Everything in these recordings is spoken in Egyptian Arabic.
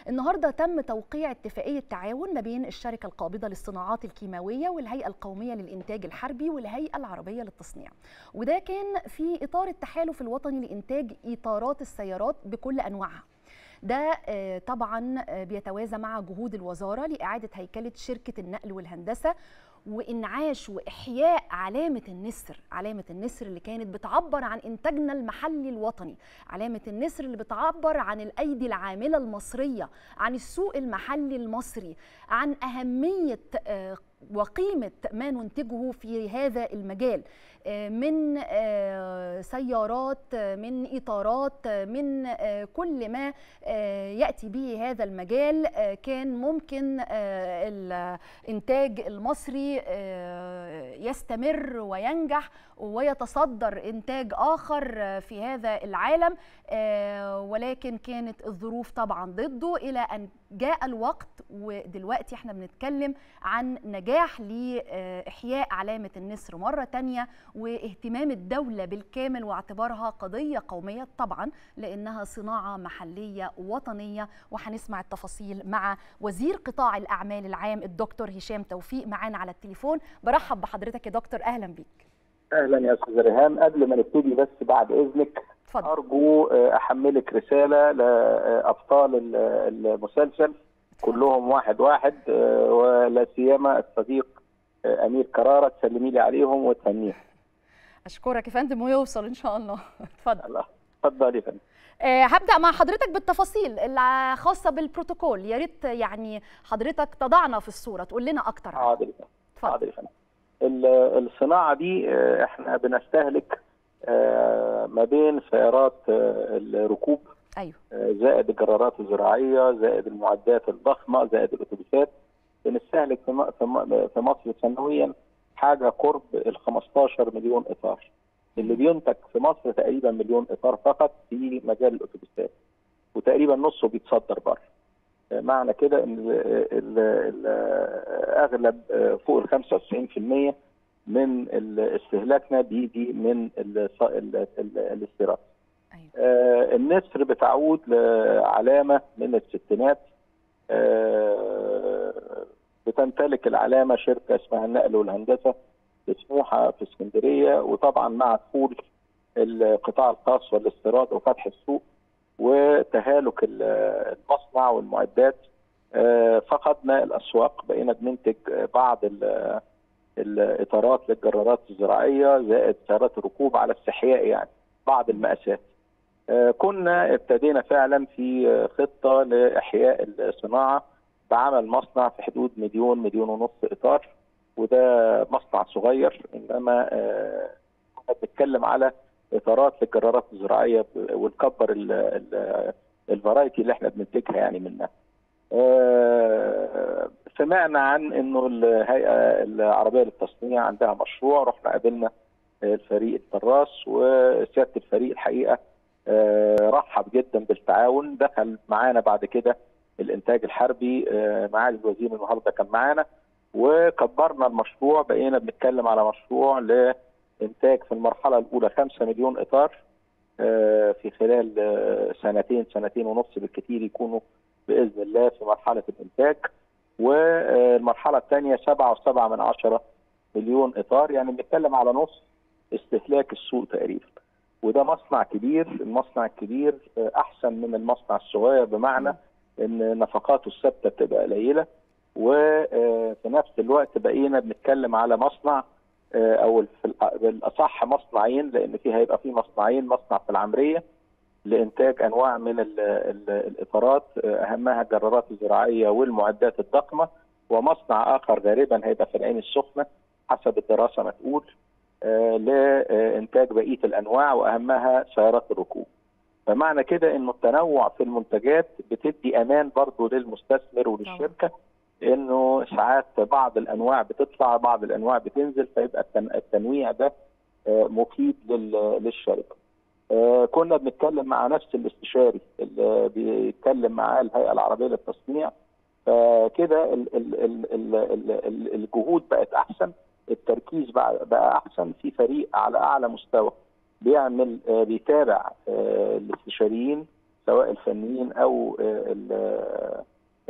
النهارده تم توقيع اتفاقيه تعاون ما بين الشركه القابضه للصناعات الكيماويه والهيئه القوميه للانتاج الحربي والهيئه العربيه للتصنيع وده كان في اطار التحالف الوطني لانتاج اطارات السيارات بكل انواعها ده طبعا بيتوازى مع جهود الوزاره لاعاده هيكله شركه النقل والهندسه وانعاش واحياء علامه النسر علامه النسر اللي كانت بتعبر عن انتاجنا المحلي الوطني علامه النسر اللي بتعبر عن الايدي العامله المصريه عن السوق المحلي المصري عن اهميه وقيمه ما ننتجه في هذا المجال من سيارات من اطارات من كل ما ياتي به هذا المجال كان ممكن الانتاج المصري يستمر وينجح ويتصدر انتاج اخر في هذا العالم ولكن كانت الظروف طبعا ضده الى ان جاء الوقت ودلوقتي احنا بنتكلم عن نجاح لاحياء علامه النسر مره تانية واهتمام الدوله بالكامل واعتبارها قضيه قوميه طبعا لانها صناعه محليه وطنيه وهنسمع التفاصيل مع وزير قطاع الاعمال العام الدكتور هشام توفيق معانا على التليفون برحب بحضرتك يا دكتور اهلا بيك اهلا يا استاذ ريهام قبل ما نبتدي بس بعد اذنك اتفضل. ارجو احملك رساله لابطال المسلسل كلهم واحد واحد ولا سيما الصديق امير كراره تسلمي لي عليهم وتهنيهم اشكرك يا فندم ويوصل ان شاء الله اتفضل اتفضل يا فندم أه هبدا مع حضرتك بالتفاصيل الخاصه بالبروتوكول يا ريت يعني حضرتك تضعنا في الصوره تقول لنا اكتر عنها حاضر حاضر يا فندم الصناعه دي احنا بنستهلك ما بين سيارات الركوب ايوه زائد الجرارات الزراعيه زائد المعدات الضخمه زائد الاتوبيسات بنستهلك في مصر سنويا حاجه قرب ال 15 مليون اطار اللي بينتج في مصر تقريبا مليون اطار فقط في مجال الاتوبيسات وتقريبا نصه بيتصدر بره معنى كده ان ال ال اغلب فوق ال 95% من استهلاكنا بيجي من الاستيراد. أيوة. آه النسر بتعود لعلامه من الستينات آه بتمتلك العلامه شركه اسمها النقل والهندسه في سموحه في اسكندريه وطبعا مع دخول القطاع الخاص والاستيراد وفتح السوق وتهالك المصنع والمعدات فقدنا الاسواق بقينا بننتج بعض الاطارات للجرارات الزراعيه زائد سيارات الركوب على استحياء يعني بعض المقاسات كنا ابتدينا فعلا في خطه لاحياء الصناعه بعمل مصنع في حدود مليون مليون ونص اطار وده مصنع صغير انما كنا بنتكلم على اطارات للجرارات الزراعيه ونكبر الفرايتي اللي احنا بننتجها يعني منها. سمعنا عن انه الهيئه العربيه للتصنيع عندها مشروع رحنا قابلنا الفريق الطراس وسياده الفريق الحقيقه رحب جدا بالتعاون دخل معانا بعد كده الانتاج الحربي معالي الوزير النهارده كان معانا وكبرنا المشروع بقينا بنتكلم على مشروع لانتاج في المرحله الاولى 5 مليون اطار في خلال سنتين سنتين ونص بالكثير يكونوا باذن الله في مرحله الانتاج والمرحله الثانيه 7.7 من عشرة مليون اطار يعني بنتكلم على نص استهلاك السوق تقريبا وده مصنع كبير المصنع الكبير احسن من المصنع الصغير بمعنى ان نفقاته الثابته بتبقى قليله وفي نفس الوقت بقينا بنتكلم على مصنع او بالاصح مصنعين لان في هيبقى في مصنعين مصنع في العمريه لانتاج انواع من ال ال الاطارات اهمها الجرارات الزراعيه والمعدات الضخمه ومصنع اخر غالبا هيبقى في العين السخنه حسب الدراسه ما تقول لانتاج بقيه الانواع واهمها سيارات الركوب. فمعنى كده انه التنوع في المنتجات بتدي امان برضه للمستثمر وللشركه انه ساعات بعض الانواع بتطلع بعض الانواع بتنزل فيبقى التنويع ده مفيد للشركه. كنا بنتكلم مع نفس الاستشاري اللي بيتكلم معاه الهيئه العربيه للتصنيع فكده الجهود بقت احسن التركيز بقى, بقى احسن في فريق على اعلى مستوى بيعمل بيتابع الاستشاريين سواء الفنيين او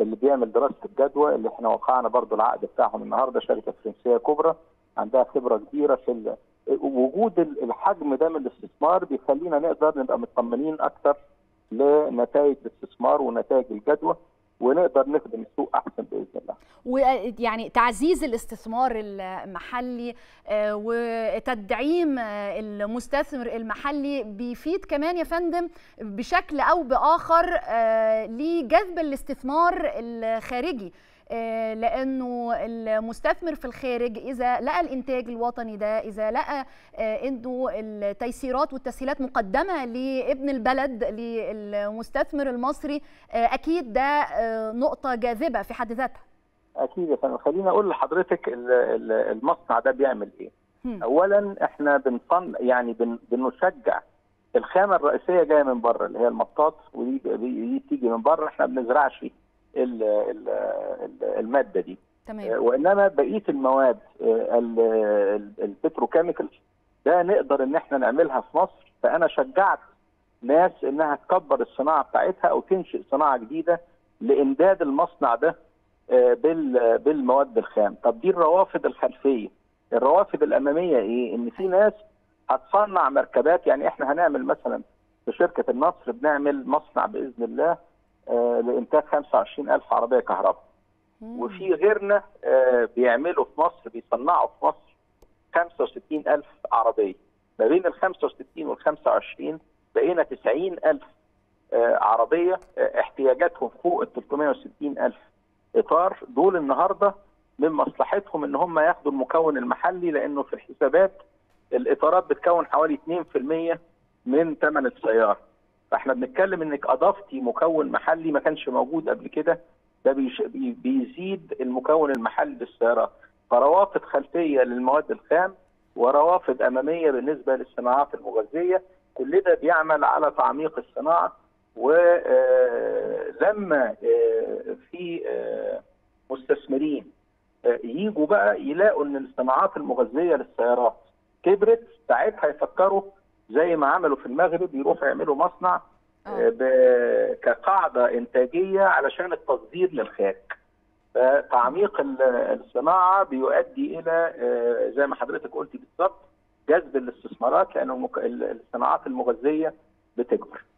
اللي بيعمل دراسه الجدوى اللي احنا وقعنا برضو العقد بتاعهم النهارده شركه فرنسيه كبرى عندها خبره كبيره في وجود الحجم ده من الاستثمار بيخلينا نقدر نبقى مطمنين اكتر لنتائج الاستثمار ونتائج الجدوى ونقدر نخدم السوق احسن باذن الله. ويعني تعزيز الاستثمار المحلي وتدعيم المستثمر المحلي بيفيد كمان يا فندم بشكل او باخر لجذب الاستثمار الخارجي لانه المستثمر في الخارج اذا لقى الانتاج الوطني ده اذا لقى انه التيسيرات والتسهيلات مقدمه لابن البلد للمستثمر المصري اكيد ده نقطه جاذبه في حد ذاتها اكيد يا فندم خليني اقول لحضرتك المصنع ده بيعمل ايه م. اولا احنا بنصن يعني بن بنشجع الخامه الرئيسيه جايه من بره اللي هي المطاط ودي دي بتيجي من بره احنا ما بنزرعش فيه الماده دي تمام. وانما بقيه المواد البتروكيميكال ده نقدر ان احنا نعملها في مصر فانا شجعت ناس انها تكبر الصناعه بتاعتها او تنشئ صناعه جديده لامداد المصنع ده بالمواد الخام طب دي الروافد الخلفيه الروافد الاماميه ايه ان في ناس هتصنع مركبات يعني احنا هنعمل مثلا في شركه النصر بنعمل مصنع باذن الله آه لانتاج 25000 عربيه كهرباء وفي غيرنا آه بيعملوا في مصر بيصنعوا في مصر 65000 عربيه ما بين ال 65 وال 25 بقينا 90000 آه عربيه احتياجاتهم فوق ال 360000 اطار دول النهارده من مصلحتهم ان هم ياخدوا المكون المحلي لانه في الحسابات الاطارات بتكون حوالي 2% من ثمن السياره فاحنا بنتكلم انك اضفتي مكون محلي ما كانش موجود قبل كده ده بيش بيزيد المكون المحلي للسيارات فروافد خلفيه للمواد الخام وروافد اماميه بالنسبه للصناعات المغذيه كل ده بيعمل على تعميق الصناعه ولما في مستثمرين يجوا بقى يلاقوا ان الصناعات المغذيه للسيارات كبرت ساعتها يفكروا زي ما عملوا في المغرب يروحوا يعملوا مصنع كقاعده انتاجيه علشان التصدير للخارج. فتعميق الصناعه بيؤدي الى زي ما حضرتك قلتي بالظبط جذب الاستثمارات لان الصناعات المغذيه بتكبر.